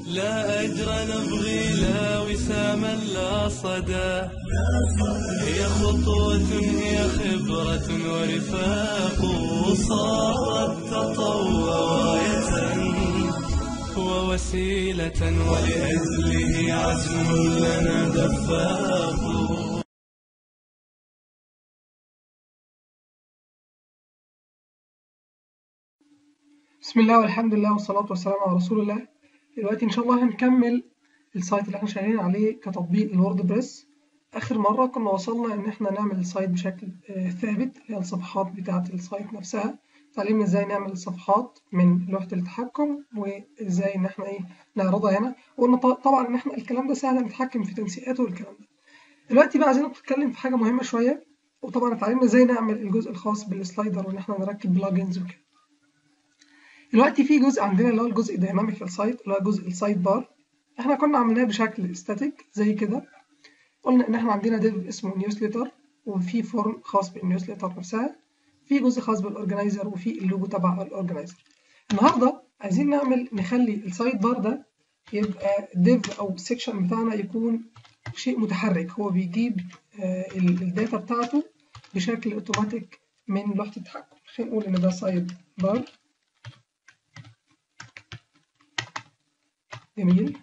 لا أجر نبغي لا وساما لا صدى هي خطوة هي خبرة ورفاق صارت تطوع غاية ووسيلة ولأجله عزم لنا دفاق بسم الله والحمد لله والصلاة والسلام على رسول الله دلوقتي إن شاء الله هنكمل السايت اللي احنا شغالين عليه كتطبيق الووردبريس آخر مرة كنا وصلنا إن احنا نعمل السايت بشكل آه، ثابت اللي هي الصفحات بتاعة السايت نفسها اتعلمنا ازاي نعمل الصفحات من لوحة التحكم وازاي ان احنا ايه نعرضها هنا وقلنا ط- طبعا ان احنا الكلام ده سهل نتحكم في تنسيقاته والكلام ده دلوقتي بقى عايزين نتكلم في حاجة مهمة شوية وطبعا اتعلمنا ازاي نعمل الجزء الخاص بالسلايدر وان احنا نركب بلجنز وكده دلوقتي في جزء عندنا اللي هو الجزء دايناميك في السايت اللي هو جزء السايد بار احنا كنا عامليناه بشكل ستاتيك زي كده قلنا ان احنا عندنا ديف اسمه نيوزليتر وفي فورم خاص بالنيوزليتر نفسها في جزء خاص بالاورجنايزر وفي اللوجو تبع الاورجنايزر النهارده عايزين نعمل نخلي السايد بار ده يبقى ديف او السكشن بتاعنا يكون شيء متحرك هو بيجيب آه، ال- الداتا بتاعته بشكل اوتوماتيك من لوحة التحكم خلينا نقول ان ده سايد بار جميل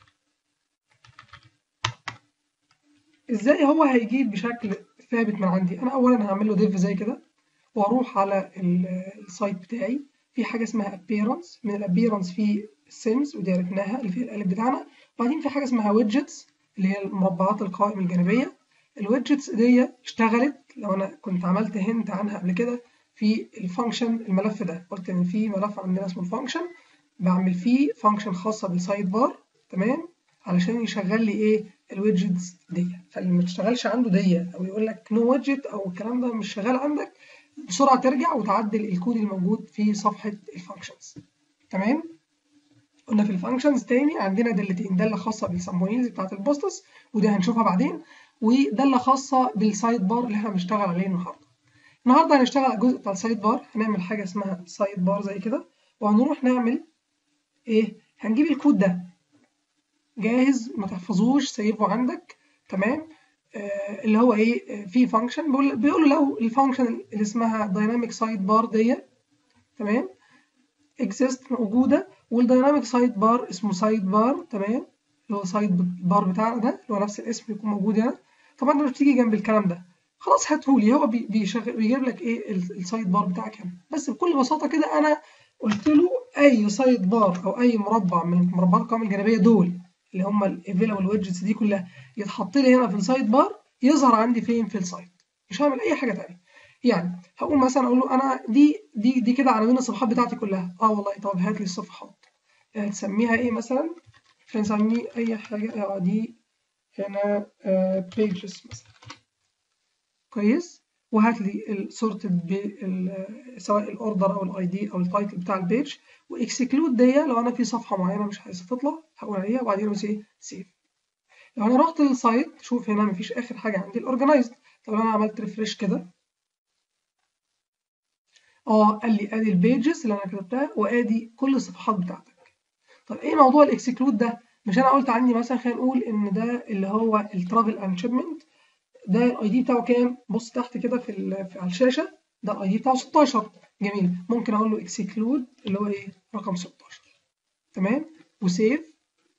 ازاي هو هيجيب بشكل ثابت من عندي انا اولا هعمل له ديف زي كده واروح على ال- السايت بتاعي في حاجه اسمها appearance من الابيرنس في سيمز ودي عرفناها اللي فيها القالب بتاعنا وبعدين في حاجه اسمها ويدجتس اللي هي المربعات القوائم الجانبيه الويدجتس دي اشتغلت لو انا كنت عملت هنت عنها قبل كده في الفانكشن الملف ده قلت ان في ملف عندنا اسمه الفانكشن بعمل فيه فانكشن خاصه بالسايد بار تمام علشان يشغل لي ايه الويدجتس دي فاللي ما تشتغلش عنده دي او يقول لك نو ويدجت او الكلام ده مش شغال عندك بسرعه ترجع وتعدل الكود الموجود في صفحه الفانكشنز تمام قلنا في الفانكشنز تاني عندنا دالتين داله خاصه بالسامبونيلز بتاعت البوستس ودي هنشوفها بعدين وداله خاصه بالسايد بار اللي احنا بنشتغل عليه النهارده النهارده هنشتغل على الجزء بتاع السايد بار هنعمل حاجه اسمها سايد بار زي كده وهنروح نعمل ايه هنجيب الكود ده جاهز ما تحفظوش سيبه عندك تمام آه اللي هو ايه آه، في فانكشن بيقول بيقول له لو الفانكشن اللي اسمها دايناميك سايد بار دي تمام اكزيست موجوده والدايناميك سايد بار اسمه سايد بار تمام اللي هو سايد بار بتاعنا ده اللي هو نفس الاسم يكون موجود هنا طبعا انت مش بتيجي جنب الكلام ده خلاص هاتهولي هو بي- بيشغل بيجيب لك ايه ال- السايد بار بتاعك هنا بس بكل بساطه كده انا قلت له اي سايد بار او اي مربع من مربعات القوائم الجانبيه دول اللي هم الافيلابل ويدجتس دي كلها يتحط لي هنا في السايد بار يظهر عندي فين في السايت مش هعمل اي حاجه تانية يعني هقول مثلا اقول له انا دي دي دي كده عناوين الصفحات بتاعتي كلها اه والله طب هات لي الصفحات آه، تسميها ايه مثلا فنسميه اي حاجه اه دي هنا بيجز مثلا كويس وهات لي السورتد سواء الاوردر او الاي دي او التايتل بتاع البيج واكسكلود دي لو انا في صفحه معينه مش عايزها تطلع هقول عليها وبعدين ادوس ايه سيف لو انا رحت للسايت شوف هنا مفيش اخر حاجه عندي الاورجنايزد طب لو انا عملت ريفرش كده اه قال لي ادي البيجز اللي انا كتبتها وادي كل الصفحات بتاعتك طب ايه موضوع الاكسكلود ده مش انا قلت عندي مثلا خلينا نقول ان ده اللي هو الترافل اند شيبمنت ده الاي دي بتاعه كام بص تحت كده في, ال- في على الشاشه ده الاي دي بتاعه 16 جميل ممكن اقول له اكسكلود اللي هو ايه رقم 16 تمام وسيف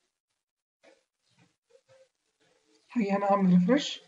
هاجي هنا اعمل ريفرش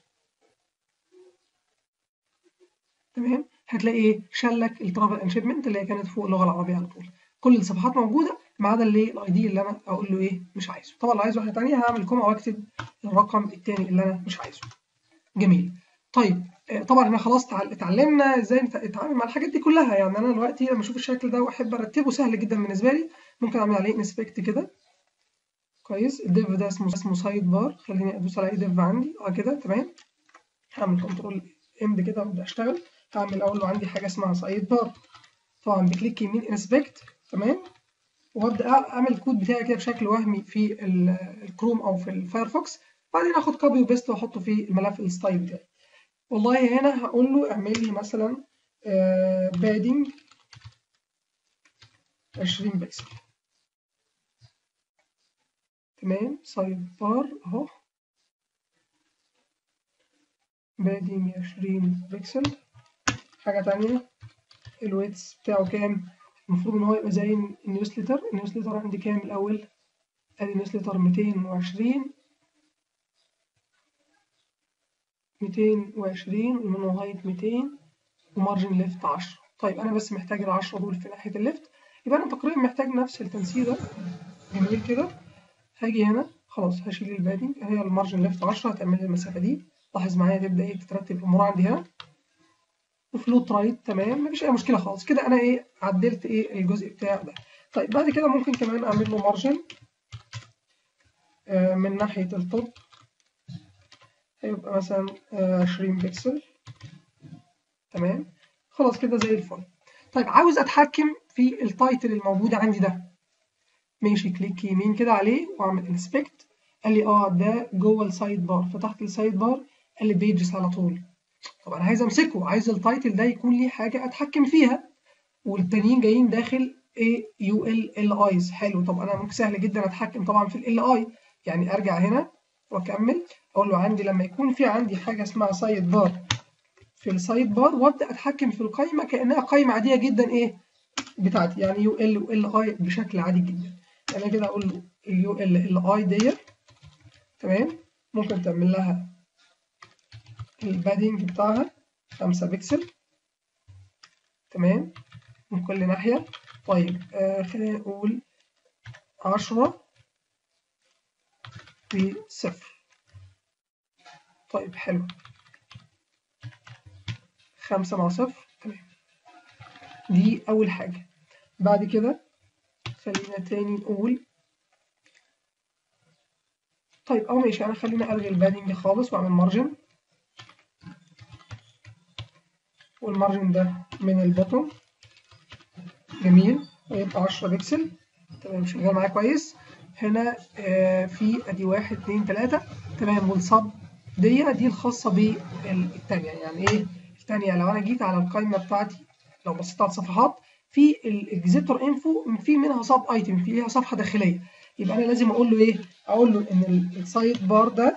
تمام هتلاقي ايه شلك الترافل اند شيبمنت اللي هي كانت فوق اللغه العربيه على طول كل الصفحات موجوده ما عدا اللي الاي دي اللي انا اقول له ايه مش عايزه طبعا لو عايز واحده ثانيه هعمل كوما واكتب الرقم الثاني اللي انا مش عايزه جميل طيب آه، طبعا احنا خلاص تع- اتعلمنا ازاي نت- نتعامل مع الحاجات دي كلها يعني انا دلوقتي لما اشوف الشكل ده واحب ارتبه سهل جدا بالنسبه لي ممكن اعمل عليه انسبكت كده كويس الديف ده اسمه اسمه سايد بار خليني ادوس على اي ديف عندي اه كده تمام هعمل كنترول اند كده وابدا اشتغل هعمل اول ما عندي حاجه اسمها سايد بار طبعا بكليك يمين انسبكت تمام وابدا اعمل الكود بتاعي كده بشكل وهمي في ال- الكروم او في الفايرفوكس بعدين اخد كوبي وبيست واحطه في الملف الستايل بتاعي والله هنا هقول له اعمل لي مثلا بادنج 20 بكسل تمام سايد بار اهو بادينج 20 بكسل حاجة تانية الويتس بتاعه كام المفروض ان هو يبقى زي النيوزليتر النيوزليتر عندي كام الاول ادي النيوزليتر 220 220 ومنه هايت 200 ومارجن ليفت 10 طيب انا بس محتاج ال 10 دول في ناحيه الليفت يبقى انا تقريبا محتاج نفس التنسيق ده جميل كده هاجي هنا خلاص هشيل البادنج هي المارجن ليفت 10 هتعمل لي المسافه دي لاحظ معايا تبدا ايه تترتب الامور عندي هنا وفلوت رايت تمام مفيش اي مشكله خالص كده انا ايه عدلت ايه الجزء بتاع ده طيب بعد كده ممكن كمان اعمل له مارجن آه من ناحيه التوب هيبقى مثلا آه 20 بكسل تمام خلاص كده زي الفل طيب عاوز اتحكم في التايتل الموجود عندي ده ماشي كليك يمين كده عليه واعمل انسبكت قال لي اه ده جوه السايد بار فتحت السايد بار قال لي بيجز على طول طب انا عايز امسكه عايز التايتل ده يكون ليه حاجه اتحكم فيها والتانيين جايين داخل ايه يو ال ال ايز حلو طب انا ممكن سهل جدا اتحكم طبعا في ال اي يعني ارجع هنا واكمل اقول له عندي لما يكون في عندي حاجه اسمها سايد بار في السايد بار وابدا اتحكم في القائمه كانها قائمه عاديه جدا ايه بتاعتي يعني يو ال وال اي بشكل عادي جدا انا كده اقول له اليو ال ال اي ديت تمام ممكن تعمل لها البادنج بتاعها 5 بكسل تمام من كل ناحية طيب آه خلينا نقول 10 بصفر طيب حلو خمسة مع صفر تمام دي أول حاجة بعد كده خلينا تاني نقول طيب أو ماشي أنا خلينا ألغي البادنج خالص وأعمل مارجن والمارجن ده من البوتوم جميل ويبقى 10 بكسل تمام شغال معايا كويس هنا آه في ادي واحد اتنين تلاتة تمام والصب دي دي الخاصة بالتانية يعني ايه التانية لو انا جيت على القائمة بتاعتي لو بصيت على الصفحات في الاكزيتور انفو في منها سب ايتم في ليها صفحة داخلية يبقى انا لازم اقول له ايه اقول له ان السايد بار ده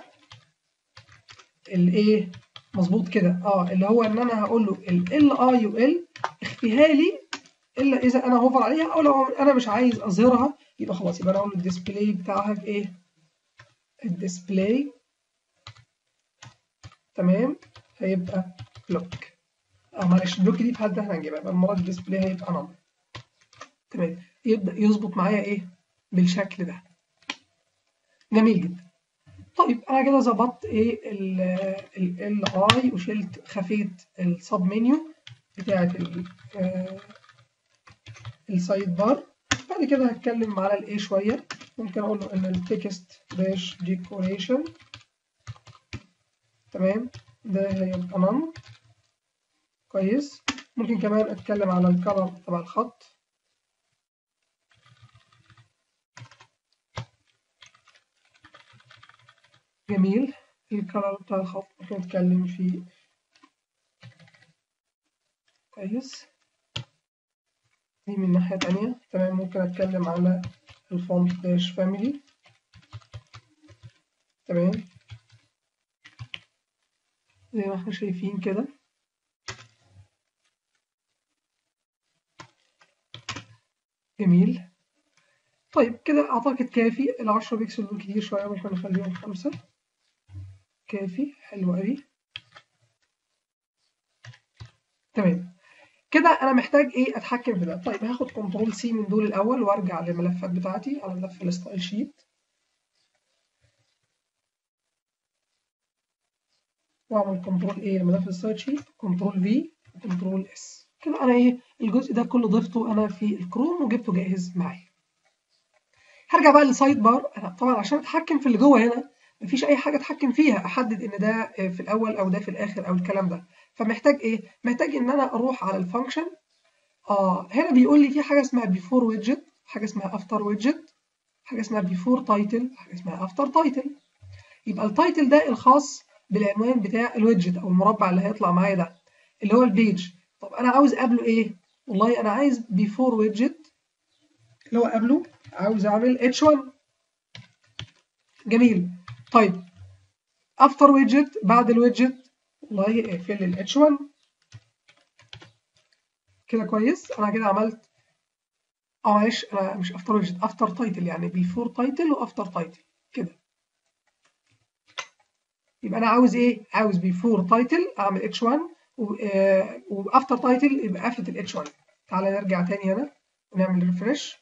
الايه مظبوط كده اه اللي هو ان انا هقول له ال اي يو ال اخفيها لي الا اذا انا هوفر عليها او لو انا مش عايز اظهرها يبقى خلاص يبقى انا اقول له الديسبلاي بتاعها بايه الديسبلاي تمام هيبقى بلوك اه معلش البلوك دي في حد احنا هنجيبها يبقى المره الديسبلاي هيبقى نمبر تمام يبدا يظبط معايا ايه بالشكل ده جميل جدا طيب انا كده ظبطت ايه ال اي وشلت خفيت السب منيو بتاعت السايد بار بعد كده هتكلم على الايه شويه ممكن اقول له ان التكست داش ديكوريشن تمام ده هيبقى نون كويس ممكن كمان اتكلم على الكلر تبع الخط جميل الكلر بتاع الخط ممكن نتكلم فيه كويس دي من ناحية تانية تمام ممكن أتكلم على الفونت داش فاميلي تمام زي ما احنا شايفين كده جميل طيب كده أعتقد كافي العشرة بيكسل دول كتير شوية ممكن نخليهم خمسة كافي حلو أوي تمام كده انا محتاج ايه اتحكم في ده طيب هاخد كنترول سي من دول الاول وارجع للملفات بتاعتي على ملف الستايل شيت واعمل كنترول ايه لملف الستايل شيت كنترول في وكنترول اس كده انا ايه الجزء ده كله ضفته انا في الكروم وجبته جاهز معايا هرجع بقى للسايد بار انا طبعا عشان اتحكم في اللي جوه هنا مفيش اي حاجه اتحكم فيها احدد ان ده في الاول او ده في الاخر او الكلام ده فمحتاج ايه محتاج ان انا اروح على الفانكشن اه هنا بيقول لي في حاجه اسمها بيفور ويدجت حاجه اسمها افتر ويدجت حاجه اسمها بيفور تايتل حاجه اسمها افتر تايتل يبقى التايتل ده الخاص بالعنوان بتاع الويدجت او المربع اللي هيطلع معايا ده اللي هو البيج طب انا عاوز قبله ايه والله انا عايز بيفور ويدجت اللي هو قبله عاوز اعمل h1 جميل طيب افتر ويدجت بعد الويدجت والله اقفل ال H1 كده كويس انا كده عملت اه معلش انا مش افتر ويدجت افتر تايتل يعني بيفور تايتل وافتر تايتل كده يبقى انا عاوز ايه عاوز بيفور تايتل اعمل H1 وافتر تايتل يبقى قفلة ال H1 تعالى نرجع تاني هنا ونعمل ريفرش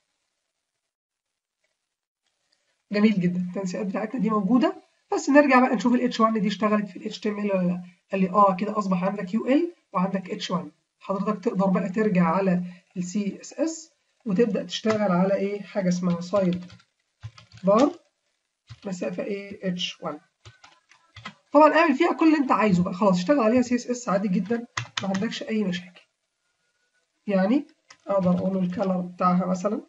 جميل جدا التنسيقات بتاعتنا دي موجودة بس نرجع بقى نشوف ال H1 دي اشتغلت في ال HTML ولا لا قال لي اه كده اصبح عندك UL وعندك H1 حضرتك تقدر بقى ترجع على ال CSS وتبدأ تشتغل على ايه حاجة اسمها سايد بار مسافة ايه H1 طبعا اعمل فيها كل اللي انت عايزه بقى خلاص اشتغل عليها CSS عادي جدا ما عندكش اي مشاكل يعني اقدر اقول له الكالر بتاعها مثلا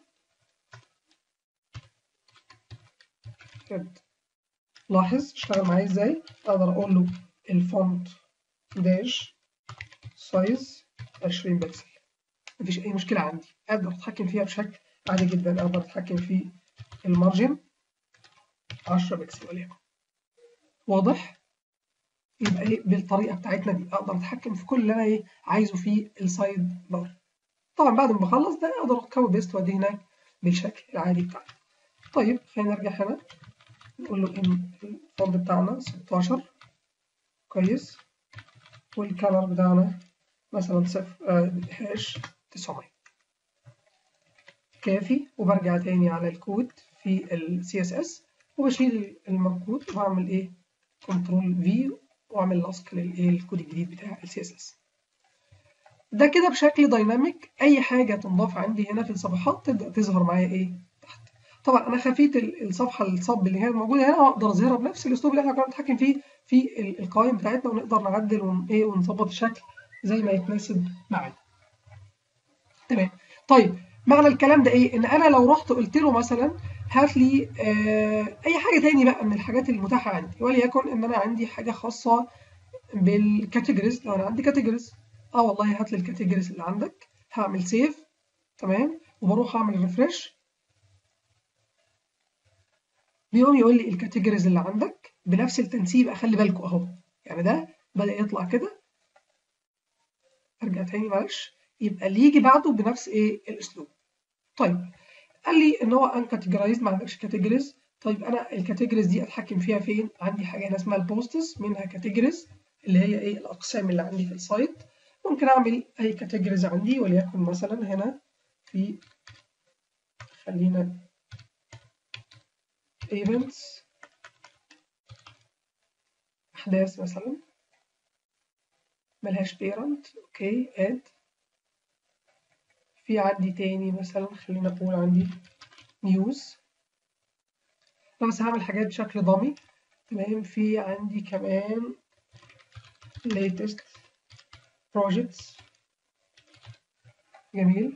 كده لاحظ اشتغل معايا ازاي اقدر اقول له الفونت داش سايز 20 بكسل مفيش اي مشكله عندي اقدر اتحكم فيها بشكل عادي جدا اقدر اتحكم في المارجن 10 بكسل وليكن واضح يبقى ايه بالطريقه بتاعتنا دي اقدر اتحكم في كل اللي انا ايه عايزه في السايد بار طبعا بعد ما بخلص ده اقدر اكوي بيست واديه هناك بالشكل العادي بتاعنا طيب خلينا نرجع هنا نقول له ان الفونت بتاعنا 16 كويس والكالر بتاعنا مثلا صفر هاش 900 كافي وبرجع تاني على الكود في ال CSS وبشيل الموجود وبعمل ايه كنترول في واعمل لصق للايه الكود الجديد بتاع ال CSS ده كده بشكل دايناميك اي حاجه تنضاف عندي هنا في الصفحات تبدا تظهر معايا ايه تحت طبعا انا خفيت الصفحه الصب اللي هي موجوده هنا واقدر اظهرها بنفس الاسلوب اللي احنا كنا بنتحكم فيه في القوائم بتاعتنا ونقدر نعدل ون ايه ونظبط الشكل زي ما يتناسب معانا تمام طيب معنى الكلام ده ايه ان انا لو رحت قلت له مثلا هات لي آه اي حاجه تاني بقى من الحاجات المتاحه عندي وليكن ان انا عندي حاجه خاصه بالكاتيجوريز لو انا عندي كاتيجوريز اه والله هات لي الكاتيجوريز اللي عندك هعمل سيف تمام وبروح اعمل ريفرش بيقوم يقول لي الكاتيجوريز اللي عندك بنفس التنسيب اخلي بالكم اهو يعني ده بدا يطلع كده ارجع تاني معلش يبقى اللي يجي بعده بنفس ايه الاسلوب طيب قال لي ان هو انكاتيجرايزد ما عندكش كاتيجوريز طيب انا الكاتيجوريز دي اتحكم فيها فين عندي حاجه هنا اسمها البوستس منها كاتيجوريز اللي هي ايه الاقسام اللي عندي في السايت ممكن اعمل اي كاتيجوريز عندي وليكن مثلا هنا في خلينا events احداث مثلا ملهاش parent اوكي add في عندي تاني مثلا خلينا نقول عندي news انا بس هعمل حاجات بشكل ضمي تمام في عندي كمان latest projects جميل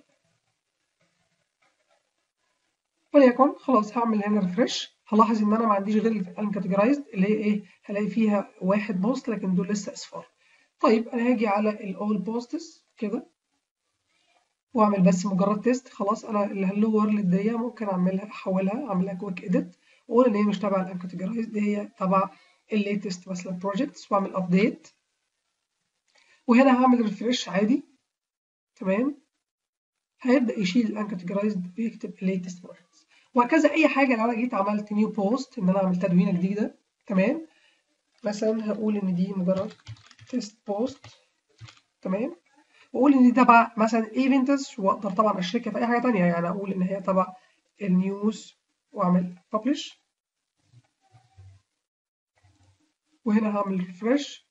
وليكن خلاص هعمل هنا ريفرش هلاحظ ان انا ما عنديش غير الانكاتيجرايزد اللي هي ايه هلاقي فيها واحد بوست لكن دول لسه اصفار طيب انا هاجي على الاول بوستس كده واعمل بس مجرد تيست خلاص انا الهلو وورلد دي ممكن اعملها احولها اعملها كويك اديت واقول ان هي مش تبع الانكاتيجرايزد هي تبع الليتست مثلا بروجكتس واعمل ابديت وهنا هعمل ريفرش عادي تمام هيبدا يشيل الانكاتيجرايزد ويكتب الليتست بروجكتس وهكذا اي حاجه لو انا جيت عملت نيو بوست ان انا اعمل تدوينه جديده تمام مثلا هقول ان دي مجرد تيست بوست تمام واقول ان دي تبع مثلا ايفنتس واقدر طبعا اشركها في اي حاجه ثانيه يعني اقول ان هي تبع النيوز واعمل ببلش وهنا هعمل ريفرش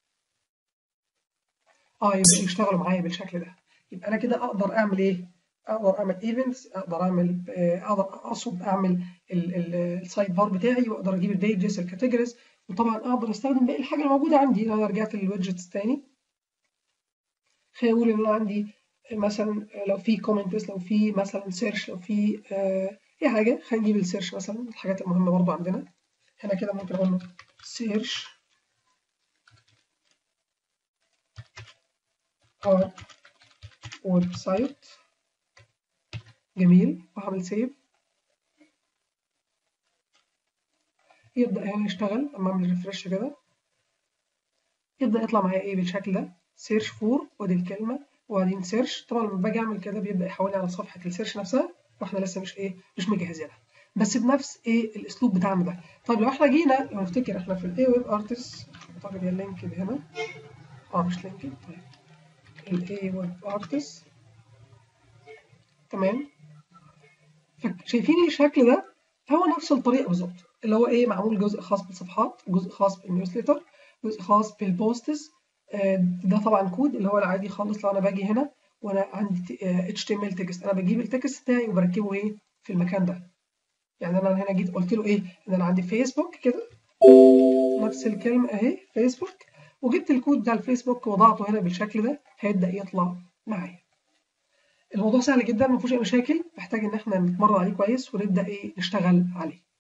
اه يبقى يشتغلوا معايا بالشكل ده يبقى انا كده اقدر اعمل ايه اقدر اعمل ايفنتس اقدر اعمل اقدر اقصد اعمل السايت بار بتاعي واقدر اجيب البيجز الكاتيجوريز وطبعا اقدر استخدم باقي الحاجه الموجوده عندي لو انا رجعت للويدجتس تاني خلينا نقول ان انا عندي مثلا لو في كومنتس لو في مثلا سيرش لو في آه اي حاجه خلينا نجيب السيرش مثلا الحاجات المهمه برضو عندنا هنا كده ممكن اقول له سيرش اور ويب سايت جميل وهعمل سيف يبدأ هنا يشتغل لما أعمل ريفرش كده يبدأ يطلع معايا إيه بالشكل ده سيرش فور وادي الكلمة وبعدين سيرش طبعا لما باجي أعمل كده بيبدأ يحولني على صفحة السيرش نفسها واحنا لسه مش إيه مش مجهزينها بس بنفس إيه الأسلوب بتاعنا ده طيب لو احنا جينا لو نفتكر احنا في الإيه ويب أرتست أعتقد هي اللينك اللي هنا اه مش لينك طيب الايه ويب أرتست تمام شايفين الشكل ده هو نفس الطريقة بالظبط اللي هو ايه معمول جزء خاص بالصفحات جزء خاص بالنيوزليتر جزء خاص بالبوستس ده طبعا كود اللي هو العادي خالص لو انا باجي هنا وانا عندي HTML تكست انا بجيب التكست بتاعي وبركبه ايه في المكان ده يعني انا هنا جيت قلت له ايه ان انا عندي فيسبوك كده نفس الكلمة اهي فيسبوك وجبت الكود بتاع الفيسبوك ووضعته هنا بالشكل ده هيبدأ يطلع معايا الموضوع سهل جدا ما فيهوش اي مشاكل محتاج ان احنا نتمرن عليه كويس ونبدا ايه نشتغل عليه